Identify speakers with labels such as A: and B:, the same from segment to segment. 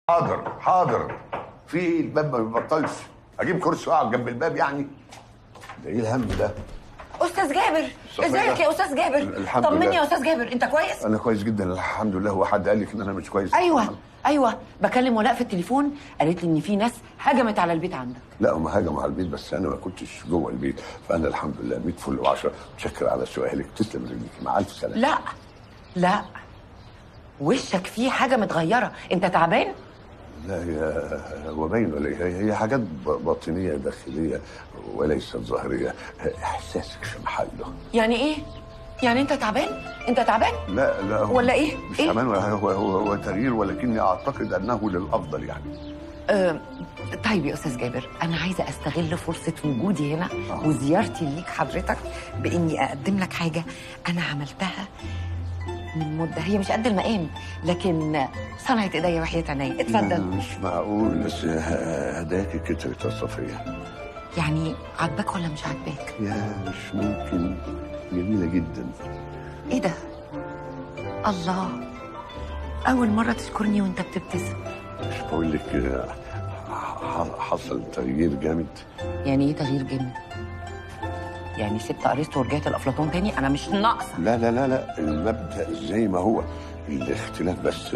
A: حاضر حاضر في ايه الباب ما بيبطلش اجيب كرسي واقعد جنب الباب يعني ده ايه الهم ده
B: استاذ جابر
A: صفية.
B: ازيك يا استاذ جابر
A: الحمد
B: طمني
A: لله.
B: يا استاذ جابر انت كويس
A: انا كويس جدا الحمد لله هو حد قال لك ان انا مش كويس
B: ايوه ايوه بكلم ولاء في التليفون قالت لي ان في ناس هجمت على البيت عندك
A: لا هم هاجموا على البيت بس انا ما كنتش جوه البيت فانا الحمد لله 100 فل و10 متشكر على سؤالك تسلم رجليك مع الف سلامه
B: لا لا وشك فيه حاجه متغيره انت تعبان
A: لا هي هو باين ولا إيه؟ هي هي حاجات ب- باطنيه داخليه وليست ظاهريه احساسك في محله
B: يعني ايه يعني انت تعبان انت تعبان
A: لا لا هو
B: ولا إيه؟
A: مش
B: إيه؟
A: كمان هو هو هو تغيير ولكني اعتقد انه للافضل يعني
B: أه طيب يا استاذ جابر انا عايزه استغل فرصه وجودي هنا
A: آه.
B: وزيارتي ليك حضرتك باني اقدم لك حاجه انا عملتها من مده هي مش قد المقام لكن صنعت ايديا وحياه عينيا اتفضل
A: مش معقول بس ه- هداك كترت يا صفيه
B: يعني عاجباك ولا مش عاجباك
A: يا مش ممكن جميله جدا
B: ايه ده الله اول مره تشكرني وانت بتبتسم
A: مش بقول لك آه، ح- حصل تغيير جامد
B: يعني ايه تغيير جامد يعني سبت ارسطو ورجعت لافلاطون تاني انا مش ناقصه
A: لا لا لا لا المبدا زي ما هو الاختلاف بس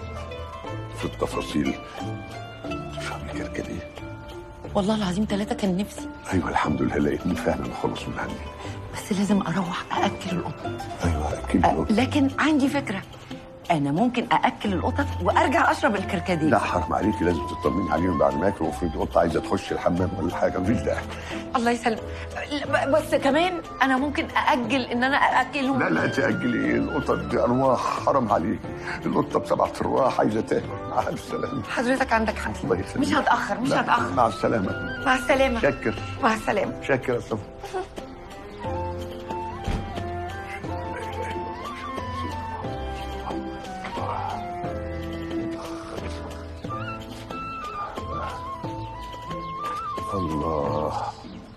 A: في التفاصيل تشربي كركديه
B: والله العظيم ثلاثه كان نفسي
A: ايوه الحمد لله لقيتني فعلا خلص من عندي
B: بس لازم اروح ااكل القطط
A: ايوه اكيد
B: أه لكن عندي فكره انا ممكن ااكل القطط وارجع اشرب الكركديه
A: لا حرام عليكي لازم تطمني عليهم بعد ما ياكلوا وفرض قطه عايزه تخش الحمام ولا حاجه مفيش داعي
B: الله يسلم لا، ب- بس كمان انا ممكن ااجل ان انا ااكلهم
A: لا لا تاجلي ايه القطط دي ارواح حرام عليكي القطه بسبعه ارواح عايزه تاكل مع الف سلامه
B: حضرتك عندك حق
A: الله يخليك
B: مش هتاخر مش
A: لا،
B: هتاخر
A: مع السلامه
B: مع السلامه
A: شكر
B: مع السلامه
A: شكر يا صفا الله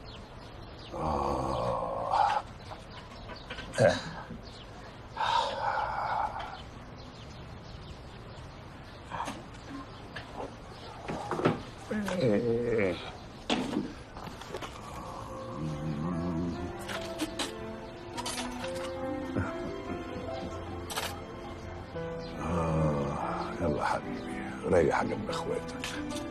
A: يلا حبيبي ريح جنب اخواتك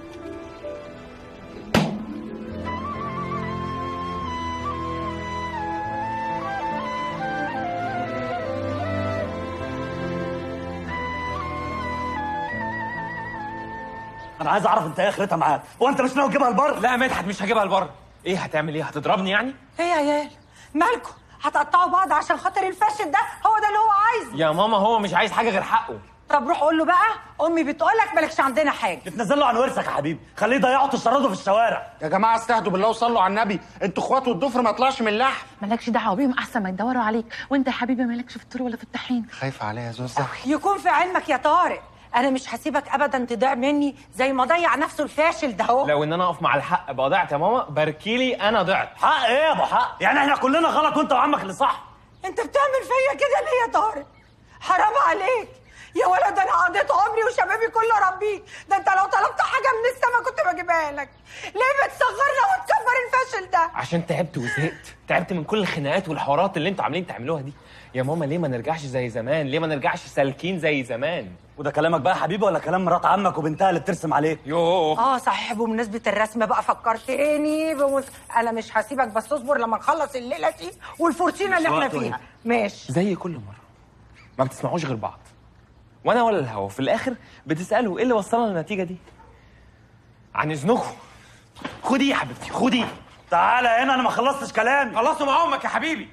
C: انا عايز اعرف انت ايه اخرتها معاك هو انت مش ناوي تجيبها البر
D: لا يا مدحت مش هجيبها لبره ايه هتعمل ايه هتضربني يعني
E: ايه يا عيال مالكم هتقطعوا بعض عشان خاطر الفاشل ده هو ده اللي هو عايزه
D: يا ماما هو مش عايز حاجه غير حقه
E: طب روح قول له بقى امي بتقولك مالكش عندنا حاجه
C: بتنزل له عن ورثك يا حبيبي خليه يضيعوا تشردوا في الشوارع
F: يا جماعه استهدوا بالله وصلوا على النبي انتوا اخوات والضفر ما يطلعش من اللحم
G: مالكش دعوه بيهم احسن ما يدوروا عليك وانت يا حبيبي مالكش في الطور ولا في الطحين
F: خايفه عليا يا زوزة
E: يكون في علمك يا طارق انا مش هسيبك ابدا تضيع مني زي ما ضيع نفسه الفاشل ده اهو
D: لو ان انا اقف مع الحق بقى ضعت يا ماما باركيلي انا ضعت
C: حق ايه يا ابو حق يعني احنا كلنا غلط وانت وعمك اللي صح
E: انت بتعمل فيا كده ليه يا طارق حرام عليك يا ولد انا قضيت عمري وشبابي كله ربيك ده انت لو طلبت حاجه من السما كنت بجيبها لك ليه بتصغرنا وتكبر الفاشل ده
D: عشان تعبت وزهقت تعبت من كل الخناقات والحوارات اللي انتوا عاملين تعملوها دي يا ماما ليه ما نرجعش زي زمان ليه ما نرجعش سالكين زي زمان
C: وده كلامك بقى يا حبيبي ولا كلام مرات عمك وبنتها اللي بترسم عليك
D: يوه
E: اه صحيح بمناسبة الرسم بقى فكرتني بمس... انا مش هسيبك بس اصبر لما نخلص الليلة دي والفرسينة اللي
C: مش
E: احنا
C: وقته
E: فيها ماشي
D: زي كل مره ما بتسمعوش غير بعض وانا ولا الهوا في الاخر بتسالوا ايه اللي وصلنا للنتيجه دي عن اذنكم خدي يا حبيبتي خدي
C: تعالى هنا انا ما خلصتش كلامي
D: خلصوا مع امك يا حبيبي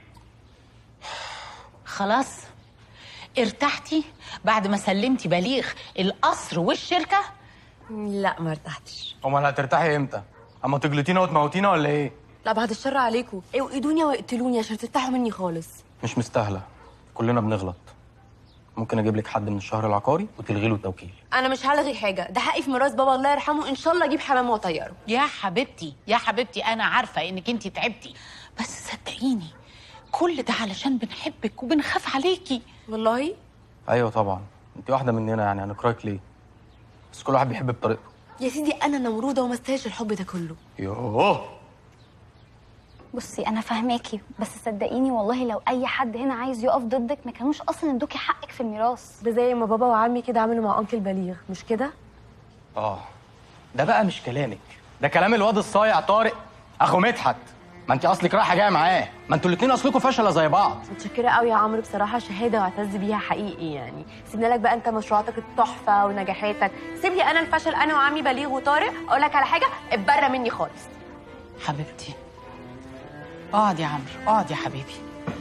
G: خلاص ارتحتي بعد ما سلمتي بليغ القصر والشركه
H: لا ما ارتحتش
I: امال هترتاحي امتى؟ اما تجلطينا وتموتينا ولا ايه؟
H: لا بعد الشر عليكم اوقدوني واقتلوني عشان ترتاحوا مني خالص
I: مش مستاهله كلنا بنغلط ممكن اجيب لك حد من الشهر العقاري وتلغي له التوكيل
H: انا مش هلغي حاجه ده حقي في ميراث بابا الله يرحمه ان شاء الله اجيب حمام واطيره
G: يا حبيبتي يا حبيبتي انا عارفه انك انت تعبتي بس صدقيني كل ده علشان بنحبك وبنخاف عليكي
H: والله
I: ايوه طبعا انت واحده مننا يعني هنكرهك ليه؟ بس كل واحد بيحب بطريقته
H: يا سيدي انا نمروده وما استاهلش الحب ده كله
I: يوه
J: بصي انا فاهماكي بس صدقيني والله لو اي حد هنا عايز يقف ضدك ما كانوش اصلا ادوكي حقك في الميراث
H: ده زي ما بابا وعمي كده عملوا مع انكل بليغ مش كده
I: اه ده بقى مش كلامك ده كلام الواد الصايع طارق اخو مدحت ما انت اصلك رايحه جايه معاه ما انتوا الاثنين اصلكم فشله زي بعض
H: متشكره قوي يا عمرو بصراحه شهاده واعتز بيها حقيقي يعني سيبنا لك بقى انت مشروعاتك التحفه ونجاحاتك سيب لي انا الفشل انا وعمي بليغ وطارق اقول لك على حاجه اتبرى مني خالص
G: حبيبتي اقعد يا عمرو اقعد يا حبيبي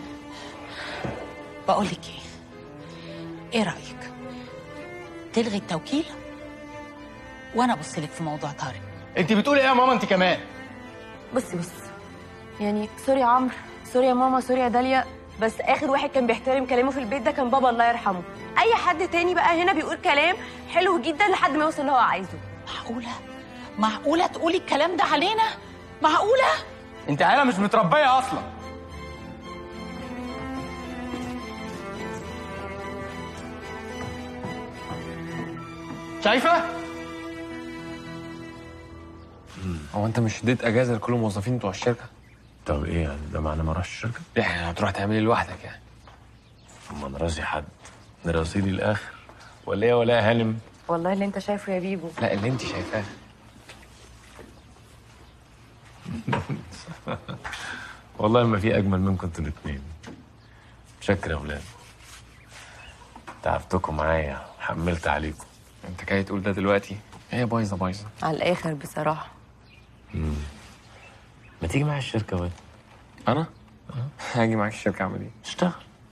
G: بقول لك ايه ايه رايك تلغي التوكيل وانا ابص لك في موضوع طارق
I: انت بتقولي ايه يا ماما انت كمان
H: بصي بص يعني سوري يا عمرو سوري يا ماما سوري يا داليا بس اخر واحد كان بيحترم كلامه في البيت ده كان بابا الله يرحمه اي حد تاني بقى هنا بيقول كلام حلو جدا لحد ما يوصل اللي هو عايزه
G: معقوله معقوله تقولي الكلام ده علينا معقوله
I: انت عيله مش متربيه اصلا شايفه
D: هو انت مش اديت اجازه لكل الموظفين بتوع الشركه؟
K: طب ايه يعني ده معناه ما راحش الشركه؟
D: يعني هتروح تعمل ايه لوحدك يعني؟
K: اما نرازي حد نرازي لي الاخر ولا ايه ولا يا هانم؟
H: والله اللي انت شايفه يا بيبو
D: لا اللي انت شايفاه
K: والله ما في اجمل منكم انتوا الاثنين متشكر يا اولاد تعبتكم معايا حملت عليكم
D: انت جاي تقول ده دلوقتي؟ هي بايظه بايظه
H: على الاخر بصراحه
K: ما تيجي معايا الشركه واد
D: انا؟ هاجي معاك الشركه اعمل ايه؟
K: اشتغل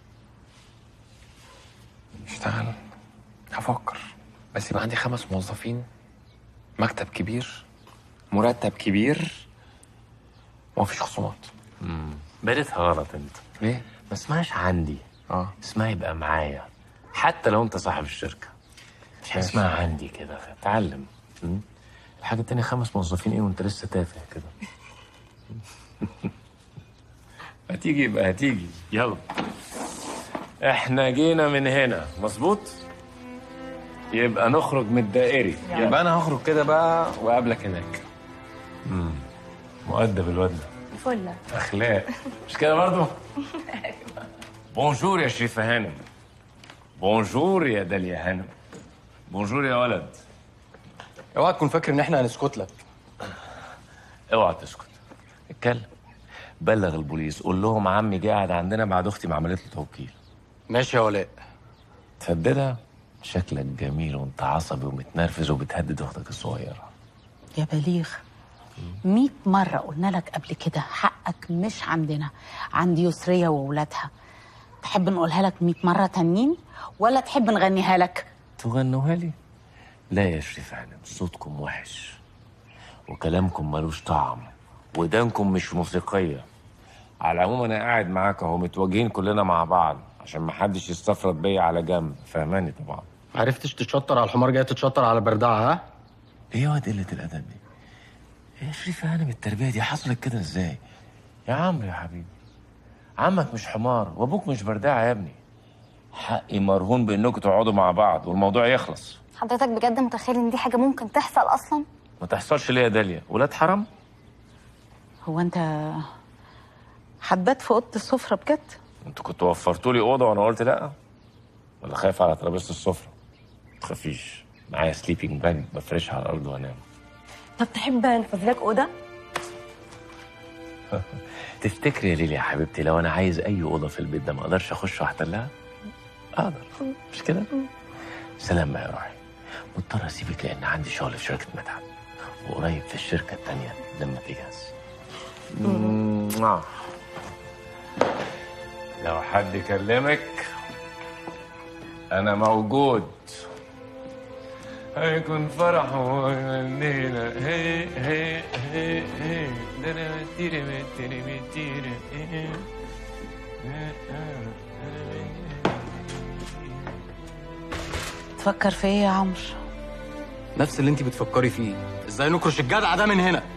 D: اشتغل هفكر بس يبقى عندي خمس موظفين مكتب كبير مرتب كبير ومفيش خصومات
K: بقيتها غلط انت
D: ليه؟
K: ما اسمهاش عندي
D: اه
K: اسمها يبقى معايا حتى لو انت صاحب الشركه مش اسمها عندي كده فتعلم م? الحاجه التانية خمس موظفين ايه وانت لسه تافه كده هتيجي يبقى هتيجي يلا احنا جينا من هنا مظبوط يبقى نخرج من الدائري
D: يبقى انا هخرج كده بقى واقابلك هناك
K: مؤدب الواد ده
H: فله
K: اخلاق مش كده برضو بونجور يا شريفه هانم بونجور يا داليا هانم بونجور يا ولد
I: اوعى تكون فاكر ان احنا هنسكت لك
K: اوعى تسكت اتكلم بلغ البوليس قول لهم عمي قاعد عندنا بعد اختي ما عملت له توكيل
I: ماشي يا ولاء
K: تصدقها شكلك جميل وانت عصبي ومتنرفز وبتهدد اختك الصغيره
G: يا بليغ مئة مرة قلنا لك قبل كده حقك مش عندنا عند يسرية وولادها تحب نقولها لك مئة مرة تانيين ولا تحب نغنيها لك
K: تغنوها لي لا يا شريف هانم صوتكم وحش وكلامكم ملوش طعم ودانكم مش موسيقية على العموم انا قاعد معاك اهو متواجهين كلنا مع بعض عشان ما حدش يستفرد بيا على جنب فهماني طبعا
I: عرفتش تتشطر على الحمار جاي تتشطر على بردعه ها
K: ايه يا واد قلة الادب دي ايه يا شريف هانم التربية دي حصلت كده ازاي يا عمرو يا حبيبي عمك مش حمار وابوك مش برداعة يا ابني حقي مرهون بانكم تقعدوا مع بعض والموضوع يخلص
J: حضرتك بجد متخيل ان دي حاجه ممكن تحصل اصلا
K: ما تحصلش ليه يا داليا ولاد حرام
G: هو انت حبات في اوضه السفره بجد
K: انتوا كنتوا وفرتوا لي اوضه وانا قلت لا ولا خايف على ترابيزه السفره ما تخافيش معايا سليبنج باج بفرشها على الارض وانام
H: طب تحب انفذ لك اوضه
K: تفتكري يا ليلي يا حبيبتي لو انا عايز اي اوضه في البيت ده ما اقدرش اخش واحتلها اقدر مش كده سلام بقى يا روحي مضطر اسيبك لان عندي شغل في شركه مدحت وقريب في الشركه التانيه لما تجهز لو حد كلمك انا موجود هيكون فرح وغنينا هي هي هي هي دنا تيري تيري تيري
G: تفكر في ايه يا عمرو
I: نفس اللي انت بتفكري فيه ازاي نكرش الجدع ده من هنا